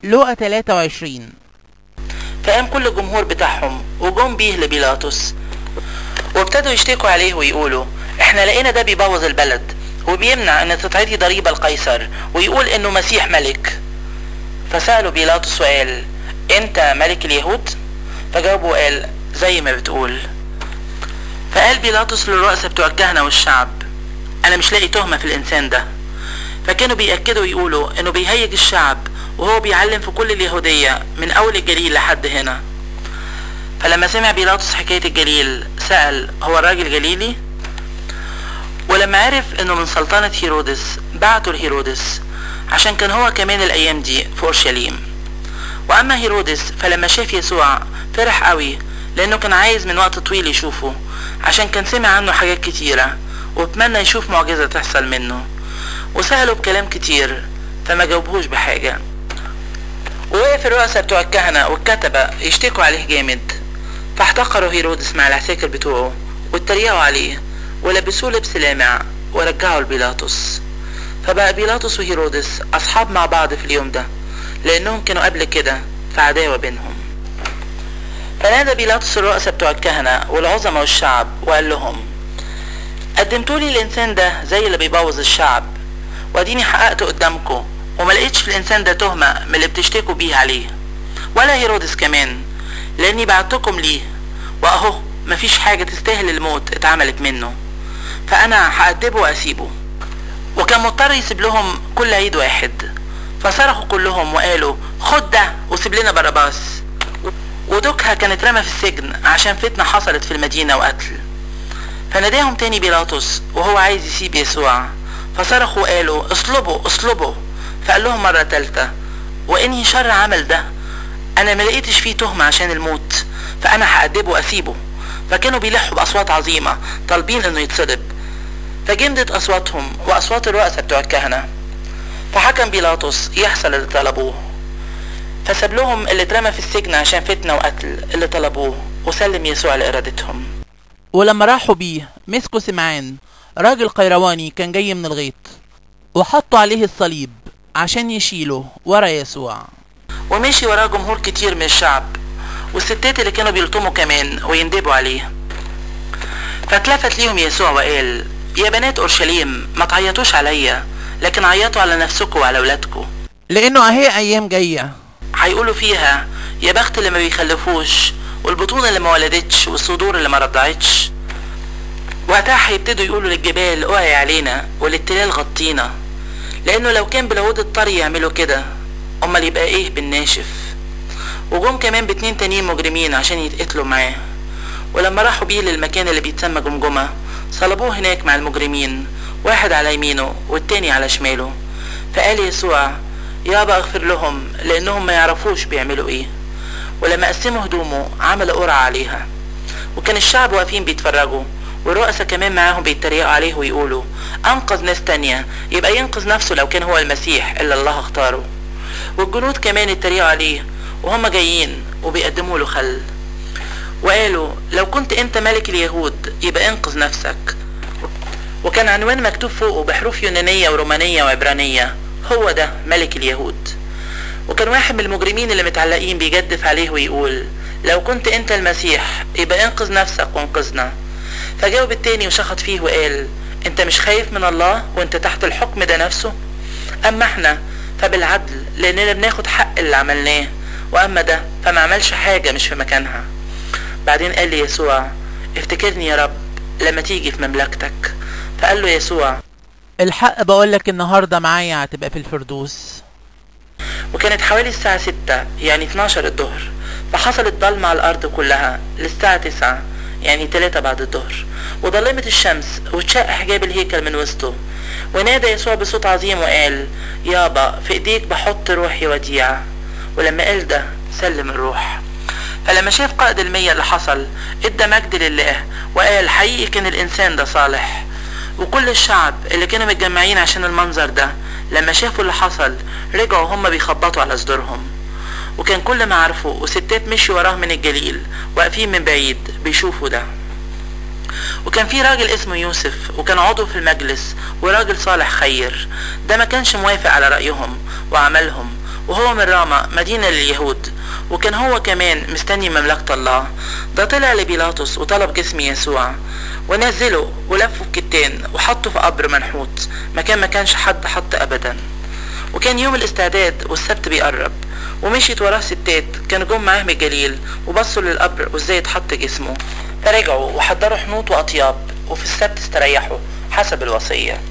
لقى 23 فقام كل الجمهور بتاعهم وجم بيه لبيلاطس وابتدوا يشتكوا عليه ويقولوا احنا لقينا ده بيبوظ البلد وبيمنع ان تتعطي ضريبة لقيصر ويقول انه مسيح ملك فسألوا بيلاطس وقال انت ملك اليهود فجاوبوا وقال زي ما بتقول فقال بيلاطس للرؤساء بتوع الكهنة والشعب انا مش لاقي تهمة في الانسان ده فكانوا بيأكدوا يقولوا انه بيهيج الشعب وهو بيعلم في كل اليهودية من اول الجليل لحد هنا فلما سمع بيلاطس حكاية الجليل سأل هو الراجل جليلي ولما عرف انه من سلطنة هيرودس بعته لهيرودس عشان كان هو كمان الايام دي في اورشليم واما هيرودس فلما شاف يسوع فرح قوي لانه كان عايز من وقت طويل يشوفه عشان كان سمع عنه حاجات كتيرة واتمنى يشوف معجزة تحصل منه وسأله بكلام كتير فما جاوبهوش بحاجة ووقف الرؤساء بتوع الكهنة والكتبة يشتكوا عليه جامد فاحتقروا هيرودس مع العساكر بتوعه واتريقوا عليه ولبسوه لبس لامع ورجعوا لبيلاطس فبقى بيلاطس وهيرودس أصحاب مع بعض في اليوم ده لأنهم كانوا قبل كده في عداوة بينهم فنادى بيلاطس الرؤساء بتوع الكهنة والعظماء والشعب وقال لهم قدمتولي الإنسان ده زي اللي بيبوظ الشعب واديني حققت قدامكم وما لقيتش في الإنسان ده تهمة من اللي بتشتكوا بيه عليه ولا هيرودس كمان لأني بعتكم ليه وأهو مفيش حاجة تستاهل الموت اتعملت منه فأنا هأدبه وأسيبه وكان مضطر يسيب لهم كل عيد واحد فصرخوا كلهم وقالوا خد ده وسيب لنا باراباس ودوكها كان اترمى في السجن عشان فتنة حصلت في المدينة وقتل فناداهم تاني بيلاطس وهو عايز يسيب يسوع فصرخوا وقالوا اصلبوا اصلبوا فقال لهم مرة تالتة وانهي شر عمل ده انا ما لقيتش فيه تهمة عشان الموت فانا هأدبه واسيبه فكانوا بيلحوا باصوات عظيمة طالبين انه يتصلب فجمدت اصواتهم واصوات الرؤساء بتوع الكهنة فحكم بيلاطس يحصل اللي طلبوه فساب لهم اللي اترمى في السجن عشان فتنة وقتل اللي طلبوه وسلم يسوع لإرادتهم ولما راحوا بيه مسكوا سمعان راجل قيرواني كان جاي من الغيط وحطوا عليه الصليب عشان يشيله ورا يسوع ومشي وراه جمهور كتير من الشعب والستات اللي كانوا بيلطموا كمان ويندبوا عليه فاتلفت ليهم يسوع وقال يا بنات اورشليم ما تعيطوش عليا لكن عيطوا على نفسكم وعلى ولادكم لانه اهي ايام جايه هيقولوا فيها يا بخت اللي ما بيخلفوش والبطون اللي ما ولدتش والصدور اللي ما رضعتش وقتها هيبتدوا يقولوا للجبال اوعي علينا وللتلال غطينا لانه لو كان بالعود الطري يعملوا كده امال يبقى ايه بالناشف وجم كمان باتنين تانيين مجرمين عشان يتقتلوا معاه ولما راحوا بيه للمكان اللي بيتسمى جمجمة صلبوه هناك مع المجرمين واحد على يمينه والتاني على شماله فقال يسوع يابا اغفر لهم لانهم ما يعرفوش بيعملوا ايه ولما قسموا هدومه عمل قرعة عليها وكان الشعب واقفين بيتفرجوا والرؤساء كمان معاهم بيتريقوا عليه ويقولوا انقذ ناس تانية يبقى ينقذ نفسه لو كان هو المسيح اللي الله اختاره والجنود كمان اتريقوا عليه وهم جايين وبيقدموا له خل وقالوا لو كنت انت ملك اليهود يبقى انقذ نفسك وكان عنوان مكتوب فوقه بحروف يونانية ورومانية وعبرانية هو ده ملك اليهود وكان واحد من المجرمين اللي متعلقين بيجدف عليه ويقول لو كنت انت المسيح يبقى انقذ نفسك وانقذنا فجاوب التاني وشخط فيه وقال انت مش خايف من الله وانت تحت الحكم ده نفسه اما احنا فبالعدل لاننا بناخد حق اللي عملناه واما ده فما عملش حاجة مش في مكانها بعدين قال لي يسوع افتكرني يا رب لما تيجي في مملكتك فقال له يسوع الحق بقولك النهارده معايا هتبقى في الفردوس وكانت حوالي الساعة ستة يعني 12 الظهر فحصلت ضلمة على الأرض كلها للساعة تسعة يعني تلاتة بعد الظهر وضلمت الشمس واتشق حجاب الهيكل من وسطه ونادى يسوع بصوت عظيم وقال يابا في ايديك بحط روحي وديعة ولما قال ده سلم الروح فلما شاف قائد المية اللي حصل ادى مجد لله وقال حقيقي كان الانسان ده صالح وكل الشعب اللي كانوا متجمعين عشان المنظر ده لما شافوا اللي حصل رجعوا هم بيخبطوا على صدورهم وكان كل ما عرفوا وستات مشوا وراه من الجليل واقفين من بعيد بيشوفوا ده وكان في راجل اسمه يوسف وكان عضو في المجلس وراجل صالح خير ده ما كانش موافق على رأيهم وعملهم وهو من راما مدينة لليهود وكان هو كمان مستني مملكة الله ده طلع لبيلاطس وطلب جسم يسوع ونزله ولفه بكتان وحطه في قبر منحوت مكان ما كانش حد حط ابدا وكان يوم الاستعداد والسبت بيقرب ومشيت وراه ستات كانوا جم معاه من الجليل وبصوا للقبر وازاي اتحط جسمه فرجعوا وحضروا حنوط واطياب وفي السبت استريحوا حسب الوصيه